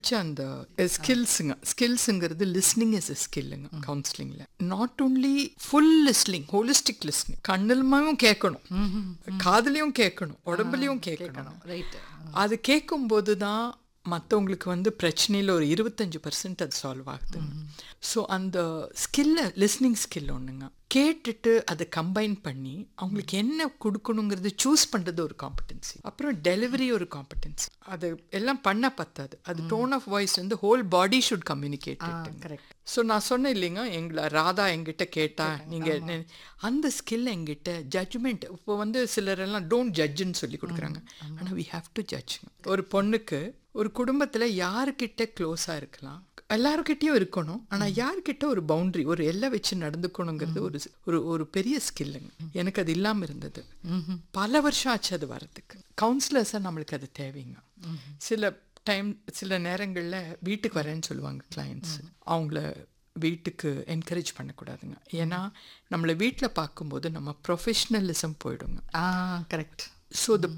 ச்ச, அந்த ஸ்கில்ஸுங்க ஸ்கில்ஸுங்கிறது listening is a ஸ்கில்லுங்க கவுன்சிலிங்கில் not only full listening holistic listening கண்ணிலுமாவும் கேட்கணும் காதுலயும் கேட்கணும் உடம்புலையும் கேட்கணும் ரைட் அது கேட்கும்போது தான் மற்றவங்களுக்கு வந்து பிரச்சனையில் ஒரு இருபத்தஞ்சு பர்சன்ட் அது சால்வ் ஆகுது ஸோ அந்த ஸ்கில்ல லிஸ்னிங் ஸ்கில் ஒன்றுங்க கேட்டுட்டு அதை கம்பைன் பண்ணி அவங்களுக்கு என்ன கொடுக்கணுங்கிறது சூஸ் பண்ணுறது ஒரு காம்படென்சி அப்புறம் டெலிவரி ஒரு காம்படென்சி அது எல்லாம் பண்ண பத்தாது அது டோன் ஆஃப் வாய்ஸ் வந்து whole body should communicate correct so நான் சொன்னேன் இல்லைங்க எங்களை ராதா எங்கிட்ட கேட்டா நீங்கள் அந்த ஸ்கில் எங்கிட்ட ஜட்ஜ்மெண்ட் இப்போ வந்து சிலரெல்லாம் டோன்ட் ஜட்ஜுன்னு சொல்லி கொடுக்குறாங்க ஆனால் வி ஹாவ் டு ஜட்ஜ் ஒரு பொண்ணுக்கு ஒரு குடும்பத்தில் யாருக்கிட்ட க்ளோஸாக இருக்கலாம் எல்லாருக்கிட்டேயும் இருக்கணும் ஆனால் யார்கிட்ட ஒரு பவுண்டரி ஒரு எல்லை வச்சு நடந்துக்கணுங்கிறது ஒரு ஒரு ஒரு பெரிய ஸ்கில்லுங்க எனக்கு அது இல்லாமல் இருந்தது பல வருஷம் ஆச்சு அது வரதுக்கு கவுன்சிலர்ஸாக நம்மளுக்கு அது தேவைங்க சில டைம் சில நேரங்களில் வீட்டுக்கு வரேன்னு சொல்லுவாங்க கிளைண்ட்ஸ் அவங்கள வீட்டுக்கு என்கரேஜ் பண்ணக்கூடாதுங்க ஏன்னா நம்மளை வீட்டில் பார்க்கும்போது நம்ம ப்ரொஃபஷ்னலிசம் போயிடுங்க ஆ கரெக்ட் ஸோ த